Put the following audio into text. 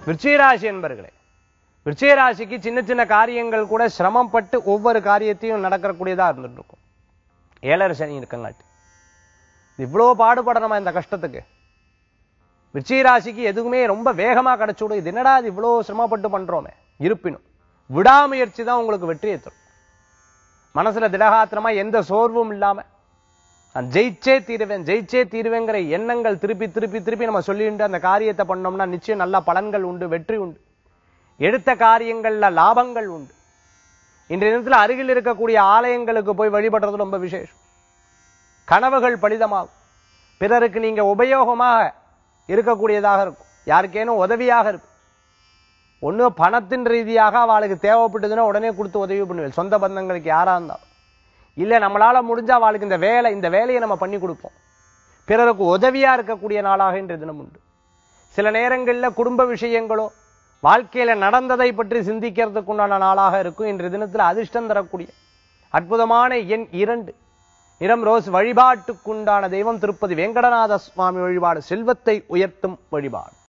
விருச்சிகராசி என்பர்களே விருச்சிகராசிக்கு சின்ன சின்ன காரியங்கள் கூட சிரமப்பட்டு ஒவ்வொரு காரியத்தையும் நடக்கக்கூடியதா இருந்துட்டு இருக்கும் ஏழரை சனி இருக்கங்காட்டி இவ்வளோ பாடுபடணுமா இந்த கஷ்டத்துக்கு விருச்சிகராசிக்கு எதுவுமே ரொம்ப வேகமா கிடைச்சுடும் இது என்னடா இது இவ்வளோ சிரமப்பட்டு பண்றோமே இருப்பினும் விடாமுயற்சி தான் உங்களுக்கு வெற்றியை தரும் மனசுல திடகாத்திரமா எந்த சோர்வும் இல்லாம நான் ஜெயிச்சே தீருவேன் ஜெயிச்சே தீருவேங்கிற எண்ணங்கள் திருப்பி திருப்பி திருப்பி நம்ம சொல்லிட்டு அந்த காரியத்தை பண்ணோம்னா நிச்சயம் நல்ல பலன்கள் உண்டு வெற்றி உண்டு எடுத்த காரியங்கள்ல லாபங்கள் உண்டு இன்றைய தினத்துல அருகில் இருக்கக்கூடிய ஆலயங்களுக்கு போய் வழிபடுறது ரொம்ப விசேஷம் கனவுகள் பலிதமாகும் பிறருக்கு நீங்க உபயோகமாக இருக்கக்கூடியதாக இருக்கும் யாருக்கேனும் உதவியாக இருக்கும் ஒண்ணு பணத்தின் ரீதியாக அவளுக்கு தேவைப்பட்டதுன்னா உடனே கொடுத்து உதவி பண்ணுவேன் சொந்த பந்தங்களுக்கு யாரா இருந்தாலும் இல்ல நம்மளால முடிஞ்ச அவளுக்கு இந்த வேலை இந்த வேலையை நம்ம பண்ணி கொடுப்போம் பிறருக்கு உதவியா இருக்கக்கூடிய நாளாக இன்றைய தினம் உண்டு சில நேரங்கள்ல குடும்ப விஷயங்களோ வாழ்க்கையில நடந்ததை பற்றி சிந்திக்கிறதுக்கு உண்டான நாளாக இருக்கும் இன்றைய தினத்துல அதிர்ஷ்டம் தரக்கூடிய அற்புதமான எண் இரண்டு நிறம் ரோஸ் வழிபாட்டுக்குண்டான தெய்வம் திருப்பதி வெங்கடநாத சுவாமி வழிபாடு செல்வத்தை உயர்த்தும் வழிபாடு